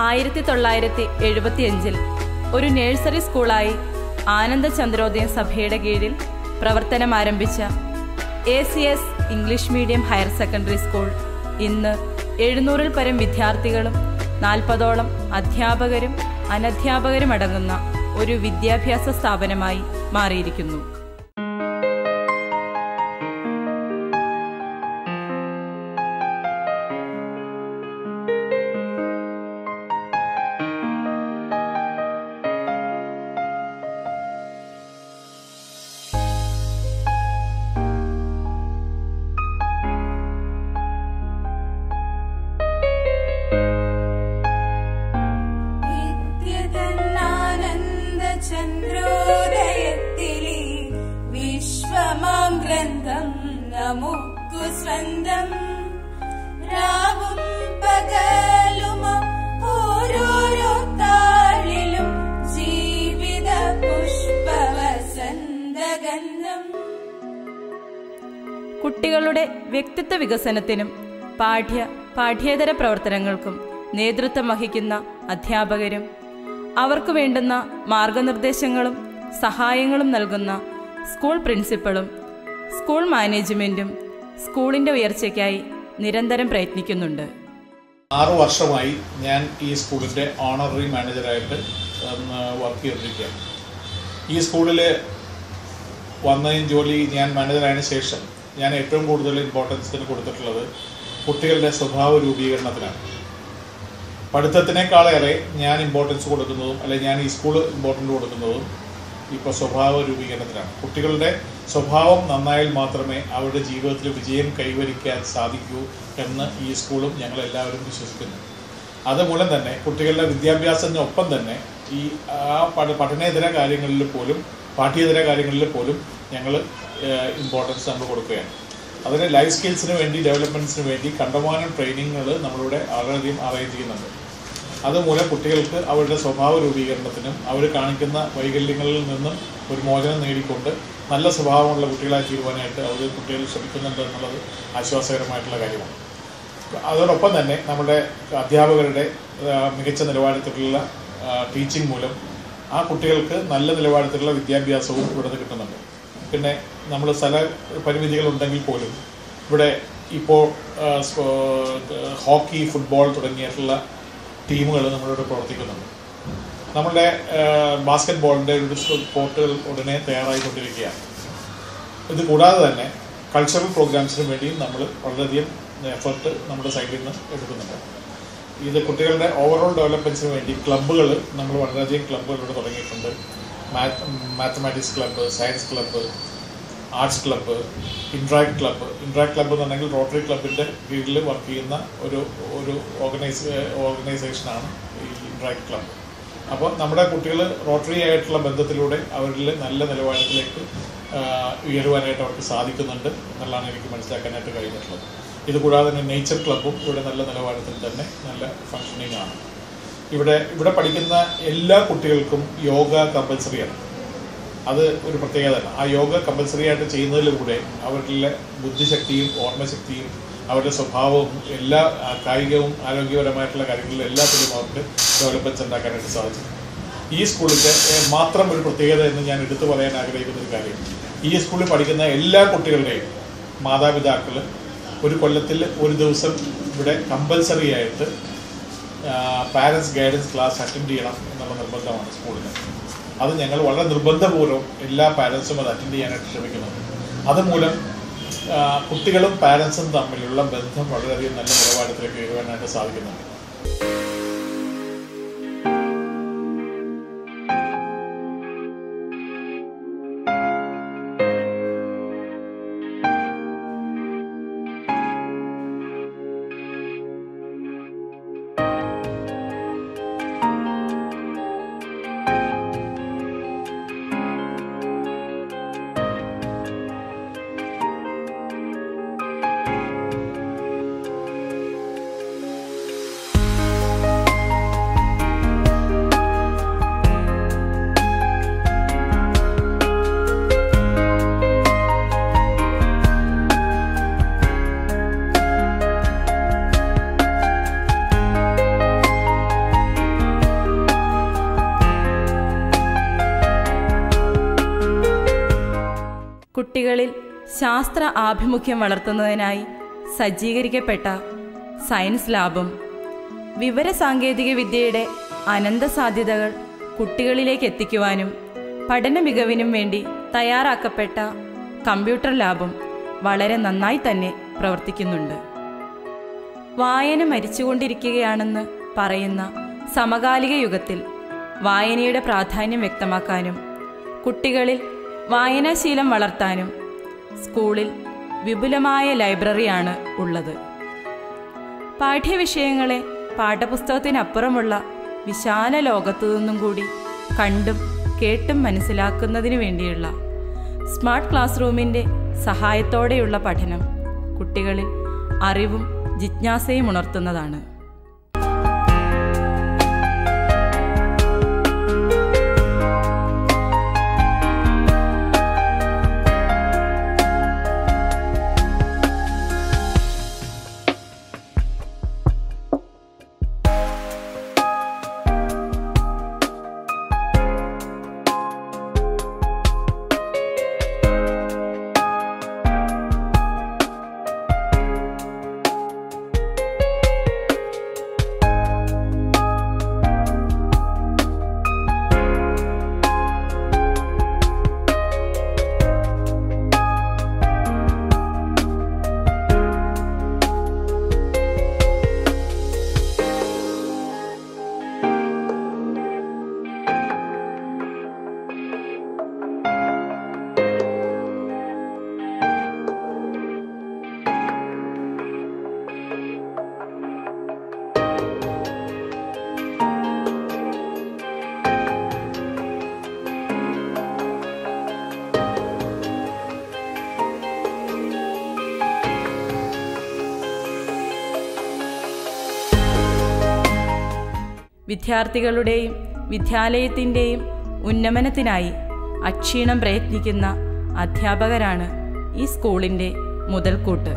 ആയിരത്തി തൊള്ളായിരത്തി എഴുപത്തിയഞ്ചിൽ ഒരു നഴ്സറി സ്കൂളായി ആനന്ദ ചന്ദ്രോദയം സഭയുടെ കീഴിൽ പ്രവർത്തനം ആരംഭിച്ച A C S English medium higher secondary school ഇന്ന് എഴുന്നൂറിൽ പരം വിദ്യാർത്ഥികളും നാൽപ്പതോളം അധ്യാപകരും അനധ്യാപകരും അടങ്ങുന്ന ഒരു വിദ്യാഭ്യാസ സ്ഥാപനമായി മാറിയിരിക്കുന്നു നിത്യതന്നാനന്ദ ചന്ദ്രോദയത്തിലെ വിശ്വമാം ഗ്രന്ഥം നമുക്കു സ്വന്തം രാവും പകലുമ ഓരോരോ താളിലും ജീവിത പുഷ്പവസന്തഗന്ധം കുട്ടികളുടെ വ്യക്തിത്വ വികസനത്തിനും പാഠ്യ പാഠ്യേതര പ്രവർത്തനങ്ങൾക്കും നേതൃത്വം വഹിക്കുന്ന അധ്യാപകരും അവർക്ക് വേണ്ടുന്ന മാർഗനിർദ്ദേശങ്ങളും സഹായങ്ങളും നൽകുന്ന സ്കൂൾ പ്രിൻസിപ്പളും സ്കൂൾ മാനേജ്മെൻറ്റും സ്കൂളിൻ്റെ ഉയർച്ചയ്ക്കായി നിരന്തരം പ്രയത്നിക്കുന്നുണ്ട് ആറു വർഷമായി ഞാൻ ഈ സ്കൂളിൻ്റെ ഓണററി മാനേജറായിട്ട് വർക്ക് ചെയ്തിരിക്കുകയാണ് ഈ സ്കൂളിൽ വന്നതിന് ജോലി ഞാൻ മാനേജറായതിനു ശേഷം ഞാൻ ഏറ്റവും കൂടുതൽ ഇമ്പോർട്ടൻസ് കൊടുത്തിട്ടുള്ളത് കുട്ടികളുടെ സ്വഭാവ രൂപീകരണത്തിനാണ് പഠിത്തത്തിനേക്കാളേറെ ഞാൻ ഇമ്പോർട്ടൻസ് കൊടുക്കുന്നതും അല്ലെങ്കിൽ ഞാൻ ഈ സ്കൂൾ ഇമ്പോർട്ടൻ്റ് കൊടുക്കുന്നതും ഇപ്പോൾ സ്വഭാവ രൂപീകരണത്തിനാണ് കുട്ടികളുടെ സ്വഭാവം നന്നായാൽ മാത്രമേ അവരുടെ ജീവിതത്തിൽ വിജയം കൈവരിക്കാൻ സാധിക്കൂ എന്ന് ഈ സ്കൂളും ഞങ്ങളെല്ലാവരും വിശ്വസിക്കുന്നു അതുമൂലം തന്നെ കുട്ടികളുടെ വിദ്യാഭ്യാസത്തിനൊപ്പം തന്നെ ഈ ആ പഠ പഠനേതര കാര്യങ്ങളിൽ പോലും പാഠ്യേതര കാര്യങ്ങളിൽ പോലും ഞങ്ങൾ ഇമ്പോർട്ടൻസ് നമ്മൾ കൊടുക്കുകയാണ് അതിന് ലൈഫ് സ്കിൽസിന് വേണ്ടി ഡെവലപ്മെൻറ്റ്സിന് വേണ്ടി കണ്ടമാനം ട്രെയിനിങ്ങുകൾ നമ്മളിവിടെ വളരെയധികം അറേഞ്ച് ചെയ്യുന്നുണ്ട് അതുമൂലം കുട്ടികൾക്ക് അവരുടെ സ്വഭാവ രൂപീകരണത്തിനും അവർ കാണിക്കുന്ന വൈകല്യങ്ങളിൽ നിന്നും ഒരു മോചനം നേടിക്കൊണ്ട് നല്ല സ്വഭാവമുള്ള കുട്ടികളായി തീരുവാനായിട്ട് അവർ കുട്ടികൾ ശ്രമിക്കുന്നുണ്ട് എന്നുള്ളത് ആശ്വാസകരമായിട്ടുള്ള കാര്യമാണ് അതോടൊപ്പം തന്നെ നമ്മുടെ അധ്യാപകരുടെ ആ, മികച്ച നിലവാരത്തിലുള്ള ടീച്ചിങ് മൂലം ആ കുട്ടികൾക്ക് നല്ല നിലവാരത്തിലുള്ള വിദ്യാഭ്യാസവും ഇവിടെ നിന്ന് കിട്ടുന്നുണ്ട് പിന്നെ നമ്മൾ സ്ഥല പരിമിതികൾ ഉണ്ടെങ്കിൽ പോലും ഇവിടെ ഇപ്പോൾ ആ, സ്കോ- ഹോക്കി ഫുട്ബോൾ തുടങ്ങിയിട്ടുള്ള ടീമുകൾ നമ്മളിവിടെ പ്രവർത്തിക്കുന്നുണ്ട് നമ്മളുടെ ബാസ്കറ്റ് ബോളിൻ്റെ ഒരു സ്പോർട്ടുകൾ ഉടനെ തയ്യാറായിക്കൊണ്ടിരിക്കുകയാണ് ഇത് കൂടാതെ തന്നെ കൾച്ചറൽ പ്രോഗ്രാംസിന് വേണ്ടിയും നമ്മൾ വളരെയധികം എഫർട്ട് നമ്മുടെ സൈഡിൽ നിന്ന് എടുക്കുന്നുണ്ട് ഇത് കുട്ടികളുടെ ഓവറോൾ ഡെവലപ്മെൻറ്റ്സിന് വേണ്ടി ക്ലബ്ബുകൾ നമ്മൾ വളരെയധികം ക്ലബ്ബുകൾ ഇവിടെ തുടങ്ങിയിട്ടുണ്ട് math mathematics club science club arts club interact club interact club എന്നുണ്ടെങ്കിൽ റോട്ടറി ക്ലബിൻ്റെ കീഴിൽ വർക്ക് ചെയ്യുന്ന ഒരു ഒരു ഓർഗനൈസ് ഓർഗനൈസേഷനാണ് ഈ ഇൻട്രാക്ട് ക്ലബ്ബ് അപ്പോൾ നമ്മുടെ കുട്ടികൾ റോട്ടറി ആയിട്ടുള്ള ബന്ധത്തിലൂടെ അവരിൽ നല്ല നിലവാരത്തിലേക്ക് ആ, ഉയരുവാനായിട്ട് അവർക്ക് സാധിക്കുന്നുണ്ട് എന്നുള്ളതാണ് എനിക്ക് മനസ്സിലാക്കാനായിട്ട് കഴിഞ്ഞിട്ടുള്ളത് ഇത് കൂടാതെ തന്നെ നേച്ചർ ക്ലബ്ബും ഇവിടെ നല്ല നിലവാരത്തിൽ തന്നെ നല്ല ഫങ്ഷനിങ് ആണ് ഇവിടെ ഇവിടെ പഠിക്കുന്ന എല്ലാ കുട്ടികൾക്കും യോഗ കമ്പൽസറിയാണ് അത് ഒരു പ്രത്യേകതയാണ് ആ യോഗ കമ്പൽസറി ആയിട്ട് ചെയ്യുന്നതിലൂടെ അവരുടെ ബുദ്ധിശക്തിയും ഓർമ്മശക്തിയും അവരുടെ സ്വഭാവവും എല്ലാ ആ, കായികവും ആരോഗ്യപരമായിട്ടുള്ള കാര്യങ്ങളിലും എല്ലാത്തിലും അവർക്ക് ഡെവലപ്മെൻറ്റ്സ് ഉണ്ടാക്കാനായിട്ട് സാധിച്ചു ഈ സ്കൂളിൻ്റെ ഏഹ്, മാത്രം ഒരു പ്രത്യേകത എന്ന് ഞാൻ എടുത്തു പറയാൻ ആഗ്രഹിക്കുന്ന ഒരു കാര്യം ഈ സ്കൂളിൽ പഠിക്കുന്ന എല്ലാ കുട്ടികളുടെയും മാതാപിതാക്കൾ ഒരു കൊല്ലത്തിൽ ഒരു ദിവസം ഇവിടെ കമ്പൽസറി ആയിട്ട് പാരൻസ് ഗൈഡൻസ് ക്ലാസ് അറ്റൻഡ് ചെയ്യണം എന്നുള്ള നിർബന്ധമാണ് സ്കൂളിന് അത് ഞങ്ങൾ വളരെ നിർബന്ധപൂർവ്വം എല്ലാ പാരൻസും അത് അറ്റൻഡ് ചെയ്യാനായിട്ട് ശ്രമിക്കുന്നുണ്ട് അതുമൂലം ആ, കുട്ടികളും പാരൻസും തമ്മിലുള്ള ബന്ധം വളരെയധികം നല്ല നിലവാരത്തിലേക്ക് ഉയരുവാനായിട്ട് സാധിക്കുന്നുണ്ട് ും കുട്ടികളിൽ ശാസ്ത്ര ആഭിമുഖ്യം വളർത്തുന്നതിനായി സജ്ജീകരിക്കപ്പെട്ട സയൻസ് ലാബും വിവരസാങ്കേതിക വിദ്യയുടെ അനന്ത സാധ്യതകൾ കുട്ടികളിലേക്ക് എത്തിക്കുവാനും പഠന മികവിനും വേണ്ടി തയ്യാറാക്കപ്പെട്ട കമ്പ്യൂട്ടർ ലാബും വളരെ നന്നായി തന്നെ പ്രവർത്തിക്കുന്നുണ്ട് വായന മരിച്ചുകൊണ്ടിരിക്കുകയാണെന്ന് പറയുന്ന സമകാലിക യുഗത്തിൽ വായനയുടെ പ്രാധാന്യം വ്യക്തമാക്കാനും കുട്ടികളിൽ വായനാശീലം വളർത്താനും സ്കൂളിൽ വിപുലമായ ലൈബ്രറിയാണ് ഉള്ളത് പാഠ്യവിഷയങ്ങളെ പാഠപുസ്തകത്തിനപ്പുറമുള്ള വിശാല ലോകത്തു നിന്നും കൂടി കണ്ടും കേട്ടും മനസ്സിലാക്കുന്നതിനു വേണ്ടിയുള്ള സ്മാർട്ട് ക്ലാസ് റൂമിൻ്റെ സഹായത്തോടെയുള്ള പഠനം കുട്ടികളിൽ അറിവും ജിജ്ഞാസയും ഉണർത്തുന്നതാണ് വിദ്യാർത്ഥികളുടെയും വിദ്യാലയത്തിൻ്റെയും ഉന്നമനത്തിനായി അക്ഷീണം പ്രയത്നിക്കുന്ന അധ്യാപകരാണ് ഈ സ്കൂളിൻ്റെ മുതൽക്കൂട്ട്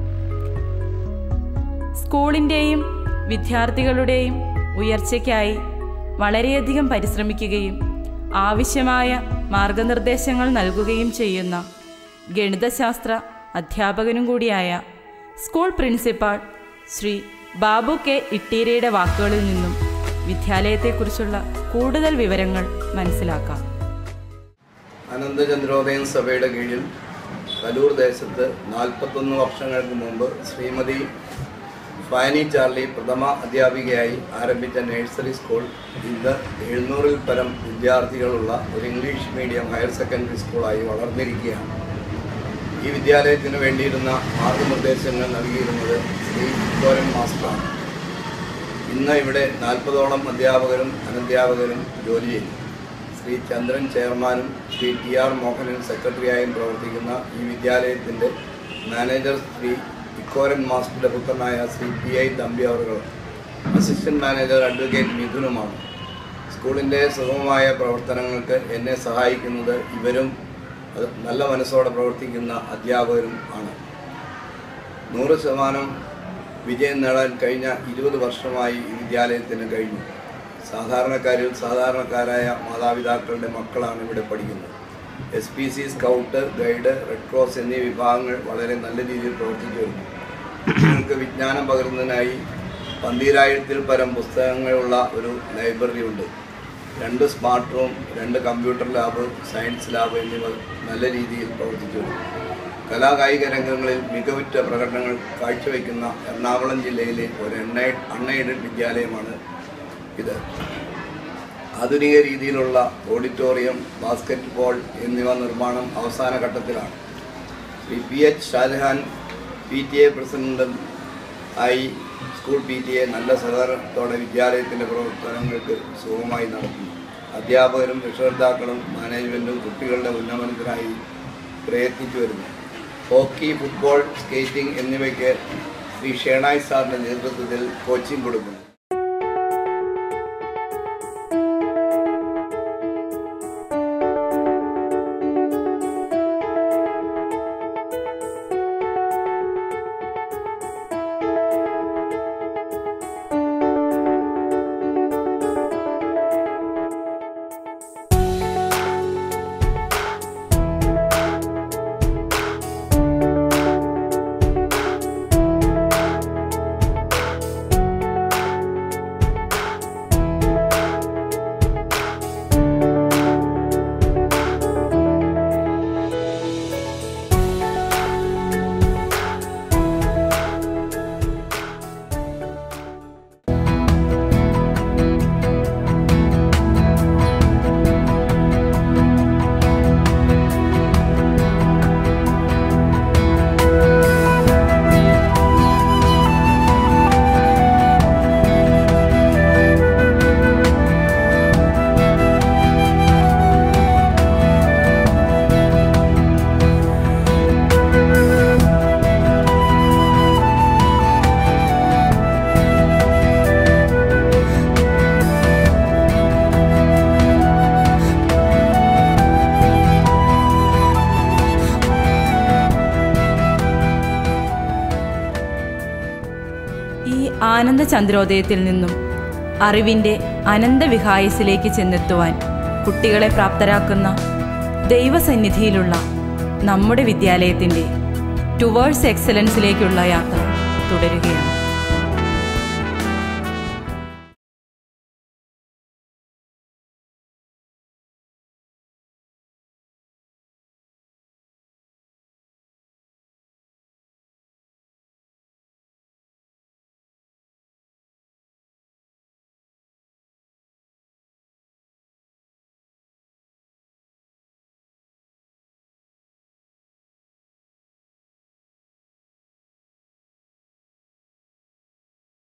സ്കൂളിൻ്റെയും വിദ്യാർത്ഥികളുടെയും ഉയർച്ചയ്ക്കായി വളരെയധികം പരിശ്രമിക്കുകയും ആവശ്യമായ മാർഗനിർദ്ദേശങ്ങൾ നൽകുകയും ചെയ്യുന്ന ഗണിതശാസ്ത്ര അധ്യാപകനും കൂടിയായ school principal Shri Babu K ഇട്ടീരയുടെ വാക്കുകളിൽ നിന്നും വിദ്യാലയത്തെക്കുറിച്ചുള്ള കൂടുതൽ വിവരങ്ങൾ മനസ്സിലാക്കാം അനന്തചന്ദ്രോദയം സഭയുടെ കീഴിൽ കലൂർ ദേശത്ത് നാൽപ്പത്തൊന്ന് വർഷങ്ങൾക്ക് മുമ്പ് ശ്രീമതി ഫാനി ചാർലി പ്രഥമ അധ്യാപികയായി ആരംഭിച്ച നഴ്സറി സ്കൂൾ ഇന്ന് എഴുന്നൂറിൽ പരം വിദ്യാർത്ഥികളുള്ള ഒരു ഇംഗ്ലീഷ് മീഡിയം ഹയർ സെക്കൻഡറി സ്കൂളായി വളർന്നിരിക്കുകയാണ് ഈ വിദ്യാലയത്തിന് വേണ്ടിയിരുന്ന മാർഗനിർദ്ദേശങ്ങൾ നൽകിയിരുന്നത് ശ്രീ കോരൻ മാസ്റ്ററാണ് ഇന്ന് ഇവിടെ നാൽപ്പതോളം അധ്യാപകരും അനധ്യാപകരും ജോലി ചെയ്യുന്നു ശ്രീ ചന്ദ്രൻ ചെയർമാനും ശ്രീ ടി ആർ മോഹനൻ സെക്രട്ടറിയായും പ്രവർത്തിക്കുന്ന ഈ വിദ്യാലയത്തിൻ്റെ മാനേജർ ശ്രീ ഇക്കോരൻ മാസ്റ്ററുടെ പുത്രനായ ശ്രീ പി ഐ തമ്പി അവർ അസിസ്റ്റന്റ് മാനേജർ അഡ്വക്കേറ്റ് മിഥുനുമാണ് സ്കൂളിൻ്റെ സുഗമമായ പ്രവർത്തനങ്ങൾക്ക് എന്നെ സഹായിക്കുന്നത് ഇവരും അത് നല്ല മനസ്സോടെ പ്രവർത്തിക്കുന്ന അധ്യാപകരും ആണ് നൂറ് ശതമാനം വിജയം നേടാൻ കഴിഞ്ഞ ഇരുപത് വർഷമായി ഈ വിദ്യാലയത്തിന് കഴിഞ്ഞു സാധാരണക്കാരിൽ സാധാരണക്കാരായ മാതാപിതാക്കളുടെ മക്കളാണ് ഇവിടെ പഠിക്കുന്നത് S P C scout guide red cross എന്നീ വിഭാഗങ്ങൾ വളരെ നല്ല രീതിയിൽ പ്രവർത്തിച്ചു വരുന്നു കുട്ടികൾക്ക് വിജ്ഞാനം പകരുന്നതിനായി പന്തീരായിരത്തിൽ പരം പുസ്തകങ്ങളുള്ള ഒരു ലൈബ്രറി ഉണ്ട് രണ്ട് സ്മാർട്ട് റൂം രണ്ട് കമ്പ്യൂട്ടർ ലാബ് സയൻസ് ലാബ് എന്നിവ നല്ല രീതിയിൽ പ്രവർത്തിച്ചു വരുന്നു കലാകായിക രംഗങ്ങളിൽ മികവുറ്റ പ്രകടനങ്ങൾ കാഴ്ചവെക്കുന്ന എറണാകുളം ജില്ലയിലെ ഒരു എണ്ണ അൺഎയ്ഡഡ് വിദ്യാലയമാണ് ഇത് ആധുനിക രീതിയിലുള്ള ഓഡിറ്റോറിയം ബാസ്കറ്റ് ബോൾ എന്നിവ നിർമ്മാണം അവസാന ഘട്ടത്തിലാണ് Shri P H Shajahan P T A പ്രസിഡന്റും ആയി സ്കൂൾ പി ടി എ നല്ല സഹകരണത്തോടെ വിദ്യാലയത്തിൻ്റെ പ്രവർത്തനങ്ങൾക്ക് സുഗമമായി നടത്തുന്നു അധ്യാപകരും രക്ഷകർത്താക്കളും മാനേജ്മെൻറ്റും കുട്ടികളുടെ ഉന്നമനത്തിനായി പ്രയത്നിച്ചു വരുന്നു ഹോക്കി ഫുട്ബോൾ സ്കേറ്റിംഗ് എന്നിവയ്ക്ക് ശ്രീ ഷേണായ് സാറിൻ്റെ നേതൃത്വത്തിൽ കോച്ചിങ് കൊടുക്കുന്നു ആനന്ദ ചന്ദ്രോദയത്തിൽ നിന്നും അറിവിൻ്റെ അനന്തവിഹായസിലേക്ക് ചെന്നെത്തുവാൻ കുട്ടികളെ പ്രാപ്തരാക്കുന്ന ദൈവസന്നിധിയിലുള്ള നമ്മുടെ വിദ്യാലയത്തിൻ്റെ ടുവേഴ്സ് എക്സലൻസിലേക്കുള്ള യാത്ര തുടരുകയാണ്